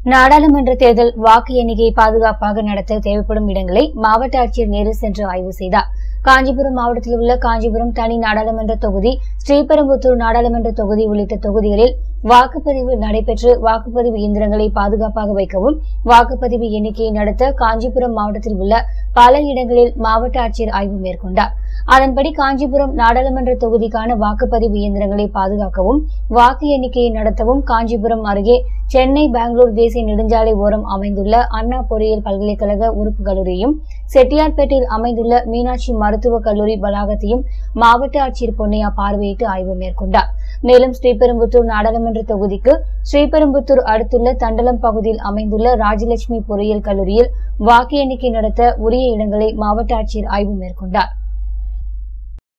நாடாளுமன்ற தேர்தல் வாக்கு எண்ணிக்கை பாதுகாப்பாக நடத்த தேவைப்படும் இடங்களை மாவட்ட ஆட்சியர் நேரில் சென்று ஆய்வு செய்தார் காஞ்சிபுரம் மாவட்டத்தில் உள்ள காஞ்சிபுரம் தனி நாடாளுமன்ற தொகுதி ஸ்ரீபெரும்புத்தூர் நாடாளுமன்ற தொகுதி உள்ளிட்ட தொகுதிகளில் வாக்குப்பதிவு நடைபெற்று வாக்குப்பதிவு இயந்திரங்களை பாதுகாப்பாக வைக்கவும் வாக்குப்பதிவு எண்ணிக்கையை நடத்த காஞ்சிபுரம் மாவட்டத்தில் உள்ள பல இடங்களில் மாவட்ட ஆட்சியர் ஆய்வு மேற்கொண்டார் அதன்படி காஞ்சிபுரம் நாடாளுமன்ற தொகுதிக்கான வாக்குப்பதிவு இயந்திரங்களை பாதுகாக்கவும் வாக்கு எண்ணிக்கையை நடத்தவும் காஞ்சிபுரம் அருகே சென்னை பெங்களூர் தேசிய நெடுஞ்சாலை ஓரம் அமைந்துள்ள அண்ணா பொறியியல் பல்கலைக்கழக உறுப்பு கல்லூரியும் செட்டியார்பேட்டையில் அமைந்துள்ள மீனாட்சி மருத்துவக் கல்லூரி வளாகத்தையும் மாவட்ட ஆட்சியர் பொன்னையா பார்வையிட்டு ஆய்வு மேற்கொண்டார் மேலும் ஸ்ரீபெரும்புத்தூர் நாடாளுமன்ற தொகுதிக்கு ஸ்ரீபெரும்புத்தூர் அடுத்துள்ள தண்டலம் பகுதியில் அமைந்துள்ள ராஜலட்சுமி பொறியியல் கல்லூரியில் வாக்கு எண்ணிக்கை நடத்த உரிய இடங்களை மாவட்ட ஆட்சியர் ஆய்வு மேற்கொண்டார்